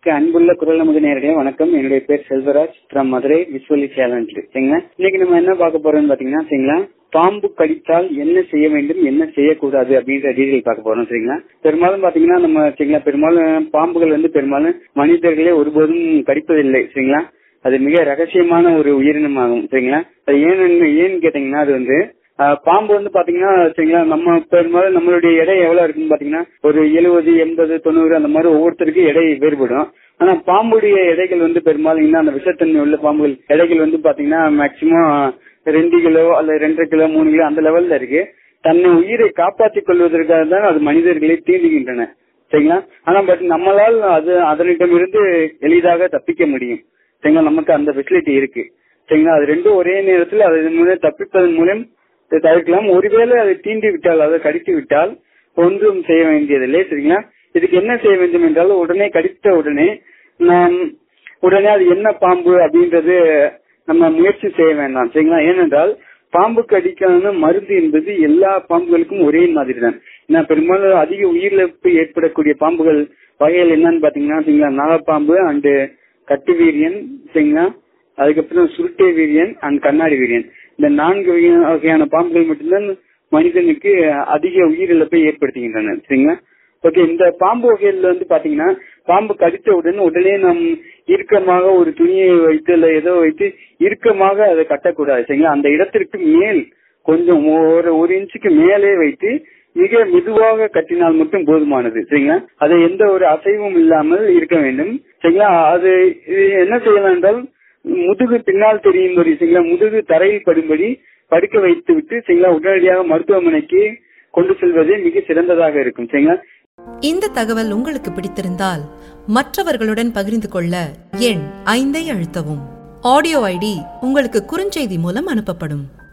அன்புள்ள குரல் நமது நேரடியா வணக்கம் என்னுடைய பேர் Selvaraj from Madurai visually challenged சரிங்களா இன்னைக்கு நம்ம என்ன பார்க்க போறோம்னு பாத்தீங்கன்னா சரிங்களா பாம்பு கடித்தால் என்ன செய்ய வேண்டும் என்ன செய்யக்கூடாது அப்படின்ற டீடைல் பார்க்க போறோம் சரிங்களா பெரும்பாலும் பாத்தீங்கன்னா நம்ம சரிங்களா பெரும்பாலும் பாம்புகள் வந்து பெரும்பாலும் மனிதர்களே ஒருபோதும் கடிப்பதில்லை சரிங்களா அது மிக ரகசியமான ஒரு உயிரினமாகும் சரிங்களா அது ஏன்னு ஏன்னு கேட்டீங்கன்னா அது வந்து ஆஹ் பாம்பு வந்து பாத்தீங்கன்னா சரிங்களா நம்ம பெரும்பாலும் நம்மளுடைய எடை எவ்வளவு இருக்குன்னு பாத்தீங்கன்னா ஒரு எழுபது எண்பது தொண்ணூறு அந்த மாதிரி ஒவ்வொருத்தருக்கும் எடை வேறுபடும் ஆனா பாம்புடைய எடைகள் வந்து பெரும்பாலும் அந்த விஷத்தன்மை உள்ள பாம்புகள் எடைகள் வந்து பாத்தீங்கன்னா மேக்சிமம் ரெண்டு கிலோ அல்ல ரெண்டரை கிலோ மூணு கிலோ அந்த லெவல்ல இருக்கு தன்னை உயிரை காப்பாற்றிக் கொள்வதற்காக தான் அது மனிதர்களை தீண்டுகின்றன சரிங்களா ஆனா பட் நம்மளால் அது அதனிடமிருந்து எளிதாக தப்பிக்க முடியும் சரிங்களா நமக்கு அந்த ஃபெசிலிட்டி இருக்கு சரிங்களா அது ரெண்டும் ஒரே நேரத்தில் அதன் மூலம் தப்பிப்பதன் மூலம் தவிர்க்கலாம் ஒருவேளை அதை தீண்டி விட்டால் அதை கடித்து விட்டால் ஒன்றும் செய்ய வேண்டியதில்லை சரிங்களா இதுக்கு என்ன செய்ய வேண்டும் என்றால் உடனே கடித்த உடனே நாம் உடனே அது என்ன பாம்பு அப்படின்றது நம்ம முயற்சி செய்ய வேண்டாம் சரிங்களா ஏனென்றால் பாம்பு கடிக்கான மருந்து என்பது எல்லா பாம்புகளுக்கும் ஒரே மாதிரி தான் ஏன்னா பெரும்பாலும் அதிக உயிரிழப்பு ஏற்படக்கூடிய பாம்புகள் வகைகள் என்னன்னு பாத்தீங்கன்னா சரிங்களா நாகப்பாம்பு அண்டு கட்டு வீரியன் சரிங்களா அதுக்கப்புறம் சுருட்டை வீரியன் அண்ட் கண்ணாடி வீரியன் இந்த நான்கு வகையான பாம்புகள் மட்டும்தான் மனிதனுக்கு அதிக உயிரிழப்பை ஏற்படுத்துகின்றன சரிங்களா ஓகே இந்த பாம்பு வகையில வந்து பாத்தீங்கன்னா பாம்பு கடித்தவுடன் உடனே நம் இறுக்கமாக ஒரு துணியை வைத்து இல்ல ஏதோ வைத்து இறுக்கமாக அதை கட்டக்கூடாது சரிங்களா அந்த இடத்திற்கு மேல் கொஞ்சம் ஒரு ஒரு இன்ச்சுக்கு மேலே வைத்து மிக மெதுவாக கட்டினால் மட்டும் போதுமானது சரிங்களா அது எந்த ஒரு அசைவும் இல்லாமல் இருக்க வேண்டும் சரிங்களா அது என்ன செய்யலாம் என்றால் முதுகு பின்னால் தெரியும் ஒரு சரிங்களா முதுகு தரையில் படும்படி படுக்க வைத்து விட்டு சரிங்களா உடனடியாக மருத்துவமனைக்கு கொண்டு செல்வதே மிக சிறந்ததாக இருக்கும் சரிங்களா இந்த தகவல் உங்களுக்கு பிடித்திருந்தால் மற்றவர்களுடன் பகிர்ந்து கொள்ள எண் ஐந்தை அழுத்தவும் ஆடியோ ஐடி உங்களுக்கு குறுஞ்செய்தி மூலம் அனுப்பப்படும்